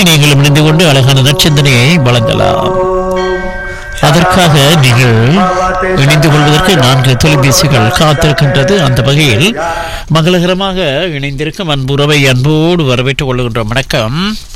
நீங்களும் இணைந்து கொண்டு அழகான நற்சிந்தனையை வழங்கலாம் அதற்காக நீங்கள் இணைந்து கொள்வதற்கு நான்கு தொலைபேசிகள் காத்திருக்கின்றது அந்த வகையில் மங்களகரமாக இணைந்திருக்கும் அன்புறவை அன்போடு வரவேற்றுக் கொள்கின்றோம் வணக்கம்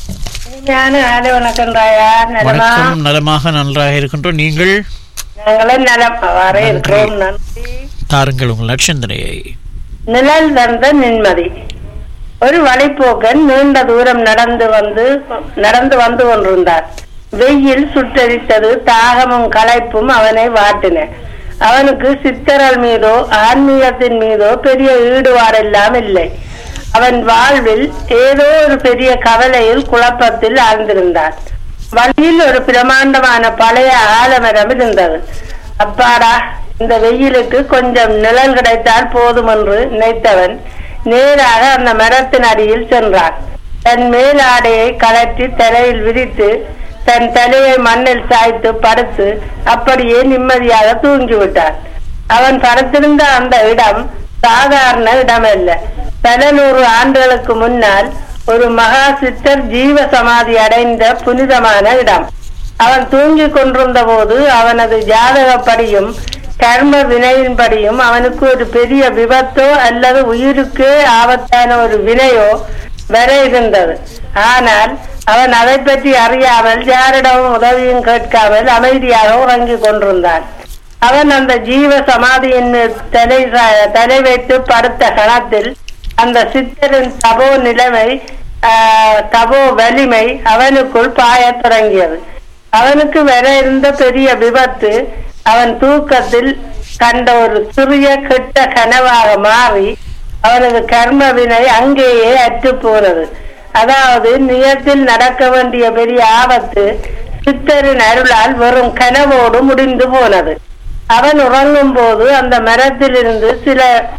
ഞാനും ആരെ വണക്കണ്ടായാ നലമാ வணக்கம் நலமாக நன்றாக இருக்கின்றோம் நீங்கள் ഞങ്ങളും നலம் അവരെ இருக்கிறோம் நன்றி தாருங்கள் உங்கள் நற்சிந்தனையை நிழல் தந்த நிம்மதி ஒரு வழிப்போக்கன் நீண்ட தூரம் நடந்து வந்து நடந்து வந்து கொண்டிருந்தார் வெயில் சுட்டரித்தது தாகமும் களைப்பும் அவனை வாட்டின அவனுக்கு சித்தரல் மீதோ ஆன்மீகத்தின் மீதோ பெரிய ஈடுபாடெல்லாம் இல்லை அவன் வாழ்வில் ஏதோ ஒரு பெரிய கவலையில் குழப்பத்தில் ஆழ்ந்திருந்தான் வழியில் ஒரு பிரமாண்டமான பழைய ஆலமரம் இருந்தது அப்பாடா இந்த வெயிலுக்கு கொஞ்சம் நிழல் கிடைத்தால் போதும் என்று நினைத்தவன் நேராக அந்த மரத்தின் அடியில் சென்றான் தன் மேலாடையை கலற்றி தலையில் விரித்து தன் தலையை மண்ணில் சாய்த்து படுத்து அப்படியே நிம்மதியாக தூங்கிவிட்டான் அவன் படுத்திருந்த அந்த இடம் சாதாரண இடமல்ல பல நூறு ஆண்டுகளுக்கு முன்னால் ஒரு மகா சித்தர் ஜீவ சமாதி அடைந்த புனிதமான இடம் அவன் தூங்கிக் கொண்டிருந்த போது அவனது ஜாதகப்படியும் கர்ம வினையின்படியும் அவனுக்கு ஒரு பெரிய விபத்தோ அல்லது உயிருக்கே ஆபத்தான ஒரு வினையோ வர இருந்தது ஆனால் அவன் அதை பற்றி அறியாமல் யாரிடமும் உதவியும் கேட்காமல் அமைதியாக உறங்கிக் கொண்டிருந்தான் அவன் அந்த ஜீவ சமாதியின் மேல் தலை சா- தலை வைத்து படுத்த கணத்தில் அந்த சித்தரின் தபோ நிலைமை ஆஹ், தபோ வலிமை அவனுக்குள் பாயத் தொடங்கியது அவனுக்கு வர இருந்த பெரிய விபத்து அவன் தூக்கத்தில் கண்ட ஒரு சிறிய கெட்ட கனவாக மாறி அவனது கர்ம வினை அங்கேயே அற்று போனது அதாவது நியத்தில் நடக்க வேண்டிய பெரிய ஆபத்து சித்தரின் அருளால் வெறும் கனவோடு முடிந்து போனது அவன் உறங்கும் போது அந்த மரத்திலிருந்து சில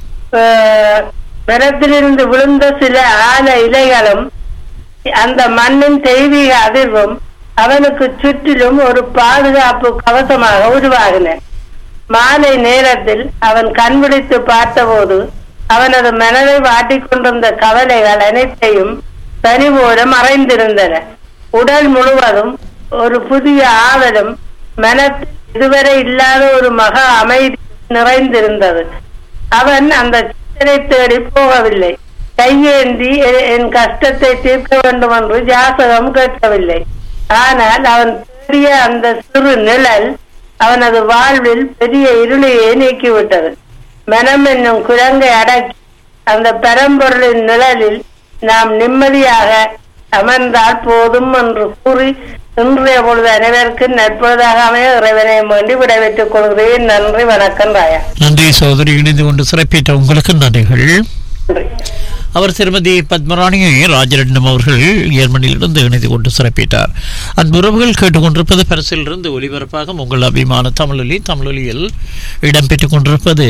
ஆஹ், மரத்திலிருந்து விழுந்த சில ஆல இலைகளும் அந்த மண்ணின் தெய்வீக அதிர்வும் அவனுக்கு சுற்றிலும் ஒரு பாதுகாப்பு கவசமாக உருவாகின மாலை நேரத்தில் அவன் கண் விழித்து பார்த்தபோது அவனது மனதை வாட்டிக் கொண்டிருந்த கவலைகள் அனைத்தையும் பனி போல மறைந்திருந்தன உடல் முழுவதும் ஒரு புதிய ஆவலும் மனத்தில் இதுவரை இல்லாத ஒரு மகா அமைதி நிறைந்திருந்தது அவன் அந்த சித்தரை தேடி போகவில்லை கையேந்தி எ- என் கஷ்டத்தை தீர்க்க வேண்டும் என்று ஜாசகம் கேட்கவில்லை ஆனால் அவன் தேடிய அந்த சிறு நிழல் அவனது வாழ்வில் பெரிய இருளையே நீக்கிவிட்டது மனம் என்னும் குரங்கை அடக்கி அந்த பரம்பொருளின் நிழலில் நாம் நிம்மதியாக அமர்ந்தால் போதும் என்று கூறி இன்றைய பொழுது அனைவருக்கும் நற்பொழுதாக அமைய இறைவனை வேண்டி விடைபெற்றுக் கொள்கிறேன் நன்றி வணக்கம் ராயா நன்றி சகோதரி இணைந்து கொண்டு சிறப்பித்த உங்களுக்கு நன்றிகள் நன்றி அவர் திருமதி பத்மராணி ராஜரட்னம் அவர்கள் ஜெர்மனியிலிருந்து இணைந்து கொண்டு சிறப்பித்தார் அன்பு உறவுகள் கேட்டுக்கொண்டிருப்பது பரிசிலிருந்து ஒலிபரப்பாக உங்கள் அபிமான தமிழொலி தமிழொலியில் இடம்பெற்றுக் கொண்டிருப்பது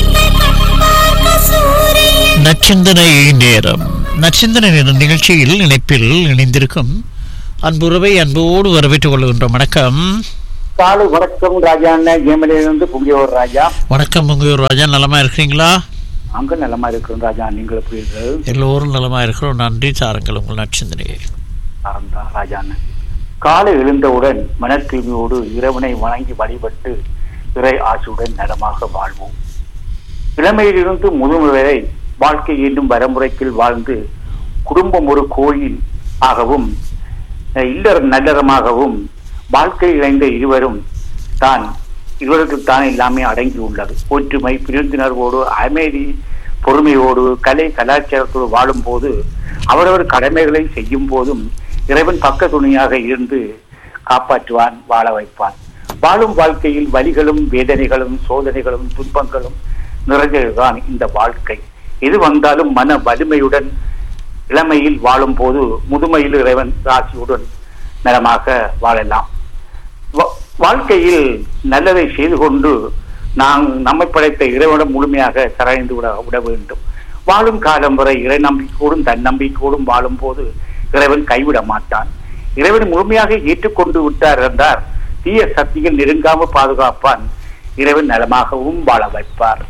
நச்சிந்தனை நேரம் நச்சிந்தனை நேரம் நிகழ்ச்சியில் இணைப்பில் இணைந்திருக்கும் அன்புறவை அன்போடு வரவேற்றுக் கொள்கின்றோம் வணக்கம் காலை வணக்கம் ராஜா அண்ணன் ஜெயமலையிலிருந்து புங்கியவர் ராஜா வணக்கம் உங்கள் ராஜா நலமா இருக்கிறீங்களா அங்க நலமா இருக்கிறோம் ராஜா நீங்கள் எப்படி இருக்கிறது எல்லோரும் நலமா இருக்கிறோம் நன்றி சாருங்கள் உங்கள் நற்சிந்தனையை ஆரம்பா ராஜா அண்ணன் காலை எழுந்தவுடன் மனத்தூய்மையோடு இறைவனை வணங்கி வழிபட்டு இறை ஆசையுடன் நலமாக வாழ்வோம் இளமையிலிருந்து முதுமை வரை வாழ்க்கை என்னும் வரமுறைக்கில் வாழ்ந்து குடும்பம் ஒரு கோயில் ஆகவும் அஹ், இல்லற நல்லறமாகவும் வாழ்க்கை இணைந்த இருவரும் தான் இருவருக்கு தான் எல்லாமே அடங்கி உள்ளது ஒற்றுமை புரிந்துணர்வோடு அமைதி பொறுமையோடு கலை கலாச்சாரத்தோடு வாழும்போது அவரவர் கடமைகளை செய்யும் போதும் இறைவன் பக்க துணையாக இருந்து காப்பாற்றுவான் வாழ வைப்பான் வாழும் வாழ்க்கையில் வலிகளும் வேதனைகளும் சோதனைகளும் துன்பங்களும் நிறைந்ததுதான் இந்த வாழ்க்கை எது வந்தாலும் மன வலிமையுடன் இளமையில் வாழும் போது முதுமையில் இறைவன் ராசியுடன் நலமாக வாழலாம் வா- வாழ்க்கையில் நல்லதை செய்து கொண்டு நாம் நம்மை படைத்த இறைவனிடம் முழுமையாக சரணடைந்து விட விட வேண்டும் வாழும் காலம் வரை இறை நம்பிக்கையோடும் தன் நம்பிக்கையோடும் வாழும் போது இறைவன் கைவிட மாட்டான் இறைவன் முழுமையாக ஏற்றுக்கொண்டு விட்டார் என்றார் தீய சக்திகள் நெருங்காமல் பாதுகாப்பான் இறைவன் நலமாகவும் வாழ வைப்பார்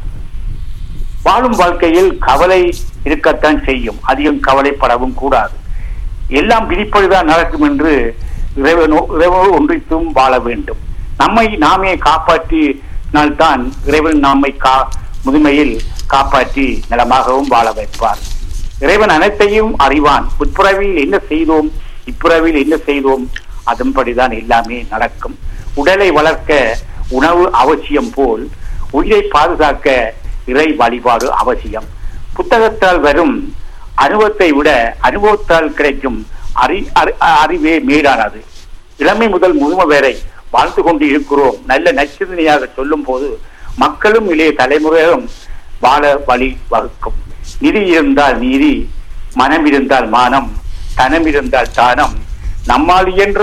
வாழும் வாழ்க்கையில் கவலை இருக்கத்தான் செய்யும் அதிகம் கவலைப்படவும் கூடாது எல்லாம் விதிப்படிதான் நடக்கும் என்று இறைவனோ இறைவனோடு ஒன்றித்தும் வாழ வேண்டும் நம்மை நாமே காப்பாற்றினால்தான் இறைவன் நம்மை கா முதுமையில் காப்பாற்றி நலமாகவும் வாழ வைப்பார் இறைவன் அனைத்தையும் அறிவான் உட்புறவில் என்ன செய்தோம் இப்புறவில் என்ன செய்தோம் அதன்படிதான் எல்லாமே நடக்கும் உடலை வளர்க்க உணவு அவசியம் போல் உயிரை பாதுகாக்க இறை வழிபாடு அவசியம் புத்தகத்தால் வரும் அனுபவத்தை விட அனுபவத்தால் கிடைக்கும் அறி அறி- அறிவே மேலானது இளமை முதல் முதுமை வரை வாழ்ந்து கொண்டு இருக்கிறோம் நல்ல நச்சிந்தனையாக சொல்லும் போது மக்களும் இளைய தலைமுறையும் வாழ வழி வகுக்கும் நிதி இருந்தால் நீதி மனம் இருந்தால் மானம் தனம் இருந்தால் தானம் நம்மால் இயன்ற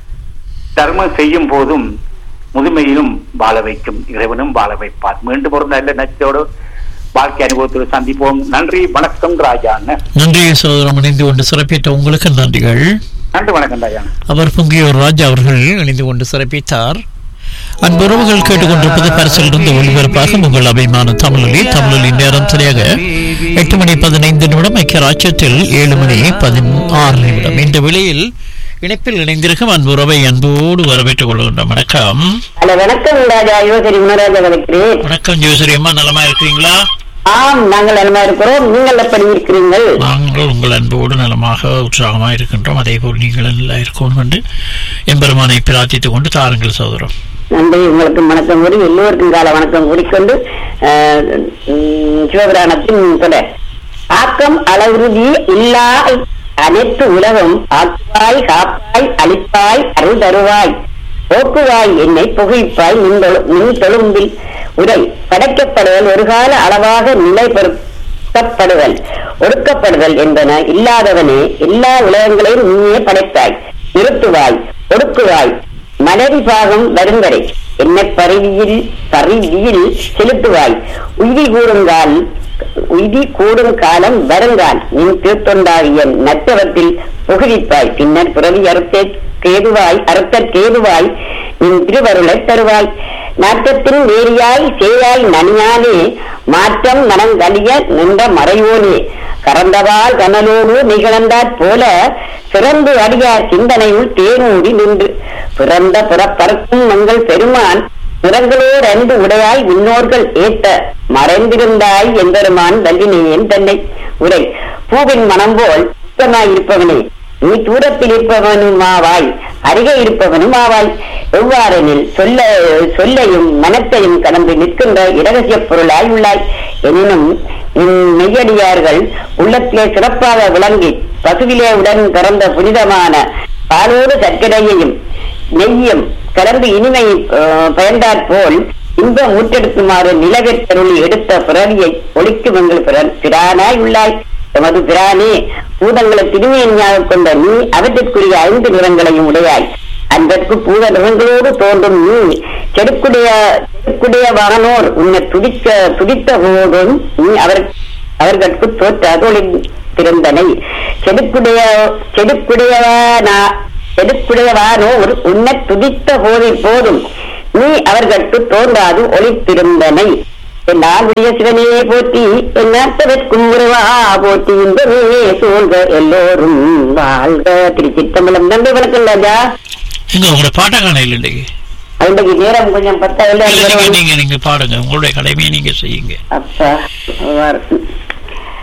தர்மம் செய்யும் போதும் முதுமையிலும் வாழ வைக்கும் இறைவனும் வாழ வைப்பார் மீண்டும் ஒரு நல்ல நச்சோடு வாழ்க்கை அனுபவத்தோடு சந்திப்போம் நன்றி வணக்கம் ராஜா அண்ணன் நன்றி சகோதரம் இணைந்து கொண்டு சிறப்பித்த உங்களுக்கு நன்றிகள் நன்றி வணக்கம் ராஜா அண்ணன். அவர் பொங்கியோர் ராஜா அவர்கள் இணைந்து கொண்டு சிறப்பித்தார் அன்புறவுகள் கேட்டுக்கொண்டிருப்பது பரிசிலிருந்து ஒளிபரப்பாக உங்கள் அபிமான தமிழொலி தமிழொலி நேரம் சரியாக எட்டு மணி பதினைந்து நிமிடம் ஐக்கிய ராஜ்யத்தில் ஏழு மணி பதினாறு நிமிடம் இந்த வேளையில் இணைப்பில் இணைந்திருக்கும் அன்புறவை அன்போடு வரவேற்றுக் கொள்கின்றோம் வணக்கம் ஹலோ வணக்கம் ராஜா யோசரி குணராஜா வணக்கிறேன் வணக்கம் ஜோசரி அம்மா நலமா இருக்கிறீங்களா ஆம் நாங்கள் நலமா இருக்கிறோம் நீங்கள் எப்படி இருக்கிறீர்கள் நாங்கள் உங்கள் அன்போடு நலமாக உற்சாகமாக இருக்கின்றோம் அதே போல் நீங்கள் நல்லா இருக்கணும் என்று எம்பெருமானை பிரார்த்தித்துக் கொண்டு தாருங்கள் சகோதரம் நன்றி உங்களுக்கு வணக்கம் கூறி எல்லோருக்கும் கால வணக்கம் கூறிக்கொண்டு அஹ், உம், சிவபுராணத்தின் தொடர் ஆக்கம் அளவுறுதி இல்லா அனைத்து உலகம் ஆக்குவாய் காப்பாய் அழிப்பாய் அருள் தருவாய் போக்குவாய் என்னை புகைப்பாய் மின் மின் தொழும்பில் உரை படைக்கப்படுதல் ஒரு கால அளவாக நிலைப்படுத்தப்படுதல் ஒடுக்கப்படுதல் என்பன இல்லாதவனே எல்லா உலகங்களையும் நீயே படைத்தாய் நிறுத்துவாய் ஒடுக்குவாய் மலரி பாகம் வரும் வரை என்ன பருவியில் பருவியில் செலுத்துவாய் உய்தி கூறுங்கால் உய்தி கூடும் காலம் வருங்கால் நின் திருத்தொண்டாகிய நற்றவத்தில் புகுவிப்பாய் பின்னர் புறவி அறுத்தே கேதுவாய் அறுத்தற் கேதுவாய் நின் திருவருளை தருவாய் நாட்டத்தின் வேரியாய் சேயாய் நனியானே மாற்றம் மனங்கலிய நின்ற மறையோனே கறந்தவாள் கனலோடு நிகழ்ந்தாற் போல சிறந்து அடியார் சிந்தனையுள் தேனூடி நின்று பிறந்த புறப்பறக்கும் எங்கள் பெருமான் பிறங்களோர் அன்பு உடையாய் விண்ணோர்கள் ஏத்த மறைந்திருந்தாய் என்பெருமான் வல்லினேன் தன்னை உரை பூவின் மனம் போல் சுத்தமாய் இருப்பவனே நீ தூரத்தில் இருப்பவனுமாவாய் அருகே இருப்பவனும் ஆவாய் எவ்வாறெனில் சொல்ல சொல்லையும் மனத்தையும் கடந்து நிற்கின்ற இரகசிய பொருளாய் உள்ளாய் எனினும் உன் மெய்யடியார்கள் உள்ளத்திலே சிறப்பாக விளங்கி பசுவிலே உடன் பிறந்த புனிதமான பாலோடு சர்க்கரையையும் நெய்யும் கலந்து இனிமை அஹ், பயந்தாற் போல் இன்ப மூற்றெடுக்குமாறு நிலவெற்றருளி எடுத்த பிறவியை ஒழிக்கும் எங்கள் பிற- பிரானாய் உள்ளாய் எமது பிரானே பூதங்களை திருமையாக கொண்ட நீ அவற்றிற்குரிய ஐந்து நிறங்களையும் உடையாய் அன்றற்கு பூத நிறங்களோடு தோன்றும் நீ செடுக்குடைய செடுக்குடைய வானோர் உன்னை துடிக்க துடித்த போதும் நீ அவர் அவர்களுக்கு தோற்ற அதொழில் பிறந்தனை செடுக்குடைய செடுக்குடையவானா செடுக்குடையவானோர் உன்னை துதித்த போதை போதும் நீ அவர்களுக்கு தோன்றாது ஒளித்திருந்தனை என் ஆகுடைய சிவனே போற்றி என் நாட்டவர்க்கும் உறவா போற்றி இன்பமே சூழ்க எல்லோரும் வாழ்க திருச்சித்தம்பலம் நன்றி வணக்கம் ராஜா எங்க உங்களோட பாட்டக்கான இல்லைங்க அன்றைக்கு நேரம் கொஞ்சம் பத்தா நீங்க நீங்க நீங்க பாடுங்க உங்களுடைய கடமையை நீங்க செய்யுங்க அப்பா